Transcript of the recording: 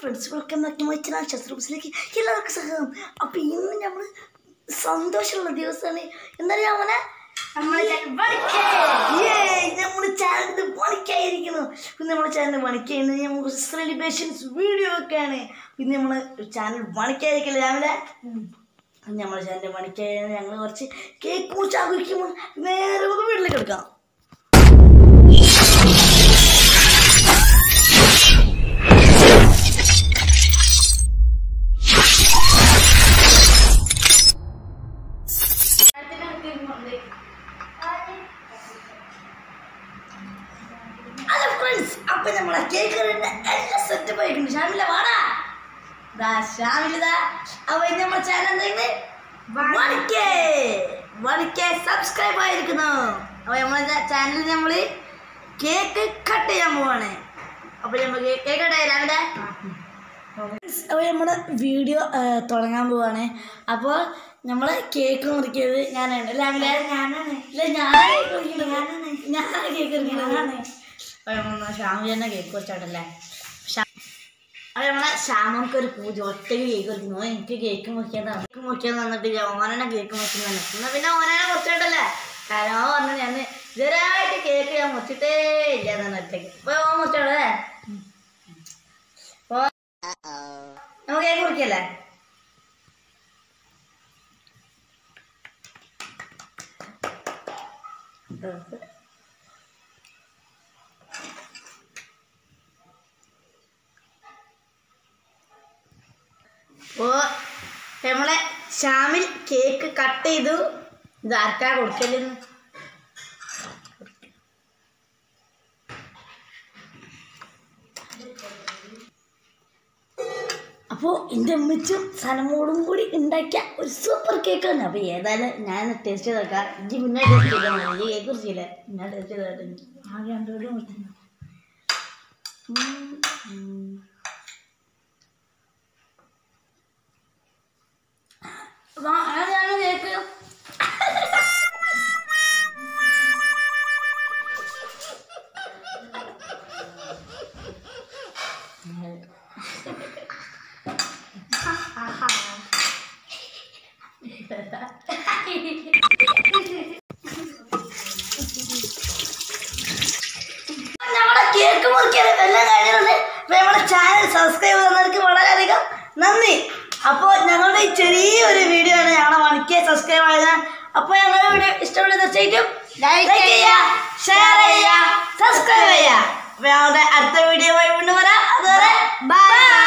friends welcome back to my channel ശസ്ത്രബസിലേക്ക് എല്ലാവർക്കും സ്വാഗതം അപ്പോൾ ഇന്ന് നമ്മൾ സന്തോഷമുള്ള ദിവസമാണ് എന്തായാലും അവനെ നമ്മുടെ ചാനൽ പണിക്കായിരിക്കുന്നു പിന്നെ നമ്മുടെ ചാനൽ പണിക്കായിരുന്നു നമ്മൾ സെലിബ്രേഷൻസ് വീഡിയോ ഒക്കെയാണ് പിന്നെ നമ്മൾ ചാനൽ പണിക്കായിരിക്കില്ല രാവിലെ നമ്മുടെ ചാനൽ പണിക്കായിരുന്നു ഞങ്ങൾ കുറച്ച് കേക്ക് മുറിച്ച് ആഘോഷിക്കുമ്പോൾ നേരെ നമുക്ക് വീട്ടിലേക്ക് എടുക്കാം ഹലോ ഫ്രണ്ട്സ് അപ്പൊ നമ്മളെ കേക്ക് എല്ലാം സെറ്റപ്പ് ആയിട്ടുണ്ട് ഷാമില വാടാ ദാ ഷാമിലിതാ അപ്പൊ ഇന്ന് നമ്മുടെ ചാനൽ എന്തെങ്കിലും വണിക്കേ വണിക്കേ സബ്സ്ക്രൈബ് ആയിരിക്കുന്നു അപ്പൊ നമ്മളെ ചാനലിൽ നമ്മള് കേക്ക് കട്ട് ചെയ്യാൻ പോവാണ് അപ്പൊ നമ്മൾ കേക്ക് കട്ട് ചെയ്യാം രാവിലെ അപ്പോൾ നമ്മുടെ വീഡിയോ തുടങ്ങാൻ പോവാണ് അപ്പോൾ നമ്മൾ കേക്ക് മുറിക്കുന്നത് ഞാനാണ് രാവിലെ ഞാനാണ് ഇല്ല ഞാനാണ് കേക്ക് മുറിക്കുന്നത് ഞാനാണ് ഞാനാണ് കേക്ക് മുറിക്കുന്നത് അപ്പോൾ നമ്മൾ ഷാമി തന്നെ കേക്ക് മുറിച്ചോട്ടല്ലേ അപ്പോൾ നമ്മളെ ഷാമക്ക് ഒരു പൂജ ഒറ്റയ്ക്ക് കേക്ക് മുറിക്കുന്നു എനിക്ക് കേക്ക് മുറിക്കാതാണ് കേക്ക് മുറിക്കാൻ തന്നിട്ടില്ല ഓനെ കേക്ക് മുറിക്കുന്നതന്നെ എന്നാൽ പിന്നെ ഓനെ മുറിച്ചോട്ടല്ലേ കാരണം ഓൻ പറഞ്ഞു ഞാൻ ഇതുവരായിട്ട് കേക്ക് ഞാൻ മുറിച്ചിട്ടേ ഇല്ല എന്നാണ് ഒറ്റയ്ക്ക് അപ്പോൾ ഓൻ മുറിച്ചോളേ അപ്പോൾ നമുക്ക് കേക്ക് മുറിക്കല്ലേ ഓ നമ്മളെ ഷാമിൽ കേക്ക് കട്ട് ചെയ്തു ഇത് ആർക്കാ കൊടുക്കലെന്ന് അപ്പോൾ എൻ്റെ അമ്മച്ചും സനമോടും കൂടി ഉണ്ടാക്കിയ ഒരു സൂപ്പർ കേക്കാണ് അപ്പോൾ ഏതായാലും ഞാൻ ടേസ്റ്റ് ചെയ്ത് നോക്കാം ഇജ്ജ് പിന്നെ ടേസ്റ്റ് ചെയ്താൽ മതി ഈ കേക്ക് കുറിച്ചില്ലേ ഞാൻ ടേസ്റ്റ് ചെയ്തിട്ട് ആകെ രണ്ടുപേരും കൊടുക്കുന്നു അതാണ് കേക്ക് നമ്മുടെ കേക്ക് മുറിക്കാൻ എല്ലാം കഴിഞ്ഞിട്ടുണ്ട് അപ്പോൾ നമ്മുടെ ചാനൽ സബ്സ്ക്രൈബ് ചെയ്യുന്നവർക്ക് വളരെയധികം നന്ദി അപ്പോൾ ഞങ്ങളുടെ ഈ ചെറിയൊരു വീഡിയോ ആണ് ഞങ്ങളെ മണിക്ക് സബ്സ്ക്രൈബ് ആയത് അപ്പോൾ ഞങ്ങളുടെ വീഡിയോ ഇഷ്ടപ്പെട്ട തീർച്ചയായിട്ടും ലൈക്ക് ചെയ്യുക ഷെയർ ചെയ്യുക സബ്സ്ക്രൈബ് ചെയ്യുക അപ്പോൾ ഞങ്ങളുടെ അടുത്ത വീഡിയോ വീണ്ടും വരാം അതുവരെ ബൈ